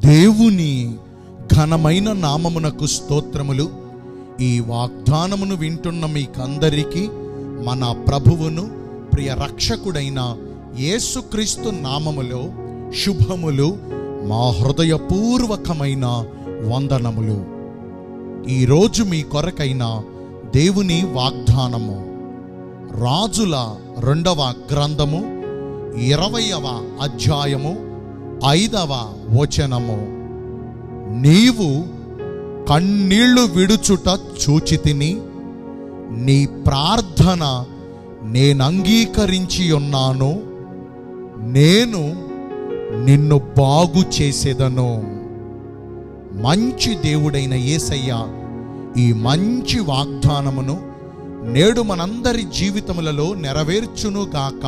దేవుని ఘనమైన నామమునకు స్తోత్రములు ఈ వాగ్దానమును వింటున్న మీకందరికీ మన ప్రభువును ప్రియ రక్షకుడైన యేసుక్రీస్తు నామములో శుభములు మా హృదయపూర్వకమైన వందనములు ఈరోజు మీ కొరకైన దేవుని వాగ్దానము రాజుల రెండవ గ్రంథము ఇరవయవ అధ్యాయము ఐదవ వచనము నీవు కన్నీళ్లు విడుచుట చూచితిని నీ ప్రార్థన నేను అంగీకరించి ఉన్నాను నేను నిన్ను బాగు చేసేదను మంచి దేవుడైన యేసయ్య ఈ మంచి వాగ్దానమును నేడు మనందరి జీవితములలో నెరవేర్చును గాక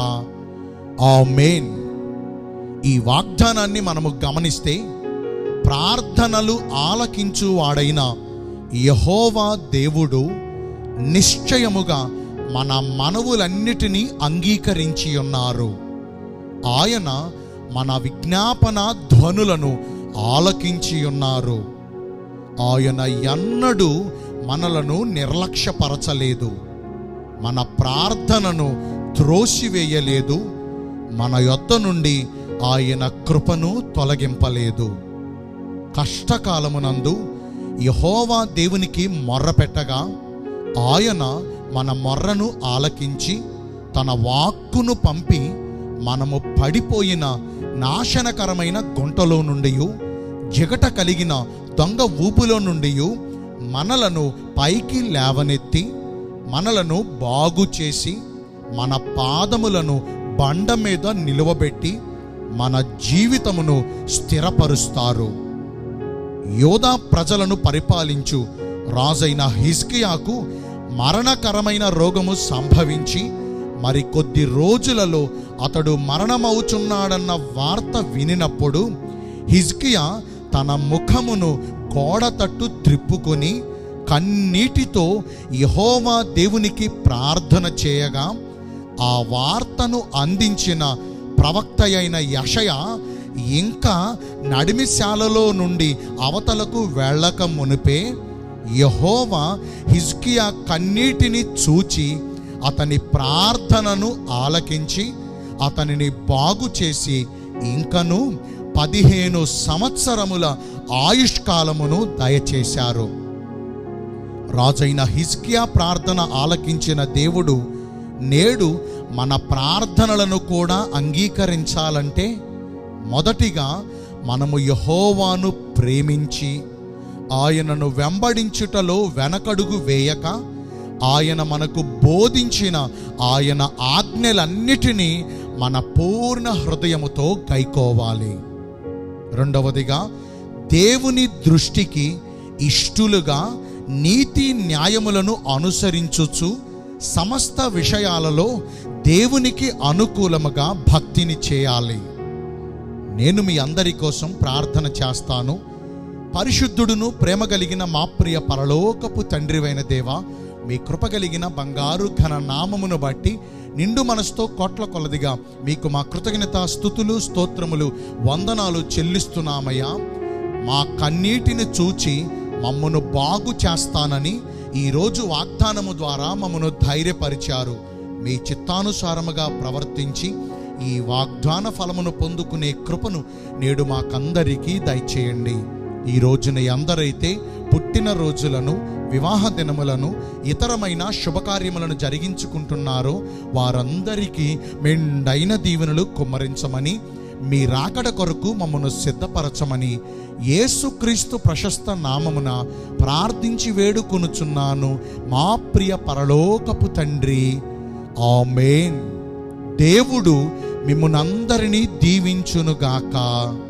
ఆమేన్ ఈ వాగ్దానాన్ని మనము గమనిస్తే ప్రార్థనలు ఆలకించు వాడైన యహోవా దేవుడు నిశ్చయముగా మన మనవులన్నిటినీ అంగీకరించి ఉన్నారు ఆయన మన విజ్ఞాపన ధ్వనులను ఆలకించి ఉన్నారు ఆయన ఎన్నడూ మనలను నిర్లక్ష్యపరచలేదు మన ప్రార్థనను త్రోసివేయలేదు మన యొద్ద నుండి ఆయన కృపను తొలగింపలేదు కష్టకాలమునందు యహోవా దేవునికి మొర్ర పెట్టగా ఆయన మన మొర్రను ఆలకించి తన వాక్కును పంపి మనము పడిపోయిన నాశనకరమైన గుంటలో నుండి జిగట కలిగిన దొంగ ఊపులో నుండి మనలను పైకి లేవనెత్తి మనలను బాగు చేసి మన పాదములను బండ మీద నిలువబెట్టి మన జీవితమును స్థిరపరుస్తారు యోధా ప్రజలను పరిపాలించు రాజైన హిజ్కియాకు మరణకరమైన రోగము సంభవించి మరి కొద్ది రోజులలో అతడు మరణమవుచున్నాడన్న వార్త వినినప్పుడు హిజ్కియా తన ముఖమును గోడ తట్టు త్రిప్పుకొని కన్నీటితో యహోవా దేవునికి ప్రార్థన చేయగా ఆ వార్తను అందించిన ప్రవక్త అయిన యషయ ఇంకా నడిమిశాలలో నుండి అవతలకు వెళ్ళక మునిపే యహోవా హిజ్కియా కన్నీటిని చూచి అతని ప్రార్థనను ఆలకించి అతనిని బాగు చేసి ఇంకను పదిహేను సంవత్సరముల ఆయుష్కాలమును దయచేశారు రాజైన హిజ్కియా ప్రార్థన ఆలకించిన దేవుడు నేడు మన ప్రార్థనలను కూడా అంగీకరించాలంటే మొదటిగా మనము యహోవాను ప్రేమించి ఆయనను వెంబడించుటలో వెనకడుగు వేయక ఆయన మనకు బోధించిన ఆయన ఆజ్ఞలన్నిటినీ మన పూర్ణ హృదయముతో గైకోవాలి రెండవదిగా దేవుని దృష్టికి ఇష్టులుగా నీతి న్యాయములను అనుసరించుచు సమస్త విషయాలలో దేవునికి అనుకూలముగా భక్తిని చేయాలి నేను మీ అందరి కోసం ప్రార్థన చేస్తాను పరిశుద్ధుడును ప్రేమ కలిగిన మా ప్రియ పరలోకపు తండ్రివైన దేవ మీ కృప కలిగిన బంగారు ఘన నామమును బట్టి నిండు మనసుతో కోట్ల కొలదిగా మీకు మా కృతజ్ఞత స్థుతులు స్తోత్రములు వందనాలు చెల్లిస్తున్నామయ్యా మా కన్నీటిని చూచి మమ్మను బాగు చేస్తానని ఈరోజు వాగ్దానము ద్వారా మమ్మను ధైర్యపరిచారు మీ చిత్తానుసారముగా ప్రవర్తించి ఈ వాగ్దాన ఫలమును పొందుకునే కృపను నేడు మాకందరికీ దయచేయండి ఈ రోజున ఎందరైతే పుట్టిన రోజులను వివాహ దినములను ఇతరమైన శుభకార్యములను జరిగించుకుంటున్నారో వారందరికీ మెండైన దీవెనలు కుమ్మరించమని మీ రాకడ కొరకు మమ్మను సిద్ధపరచమని యేసుక్రీస్తు ప్రశస్త నామమున ప్రార్థించి వేడుకొనుచున్నాను మా ప్రియ పరలోకపు తండ్రి ఆమేన్ దేవుడు మిమ్మునందరినీ దీవించునుగాక